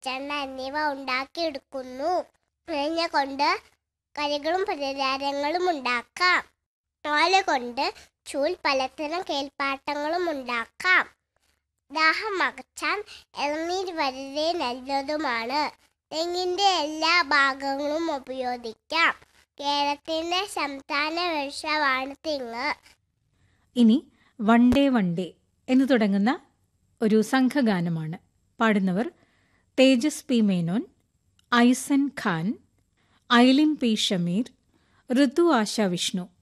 വെളിച്ചെണ്ണ എന്നിവ ഉണ്ടാക്കിയെടുക്കുന്നു തേങ്ങ കൊണ്ട് കരികളും പരിഹാരങ്ങളും ഉണ്ടാക്കാം ഓല കൊണ്ട് ചൂൽ പലതരം കേൾപ്പാട്ടങ്ങളും ഉണ്ടാക്കാം ദാഹം അകറ്റാൻ ഇളനീർ വളരെ നല്ലതുമാണ് തെങ്ങിൻ്റെ എല്ലാ ഭാഗങ്ങളും ഉപയോഗിക്കാം കേരളത്തിൻ്റെ സംസ്ഥാന വൃക്ഷമാണ് തെങ്ങ് ഇനി വണ്ടേ വണ്ടേ എന്ന് തുടങ്ങുന്ന ഒരു സംഘഗാനമാണ് പാടുന്നവർ തേജസ് പി മേനോൻ ഐസൻ ഖാൻ ഐലിൻ പി ഷമീർ ഋതു ആശ വിഷ്ണു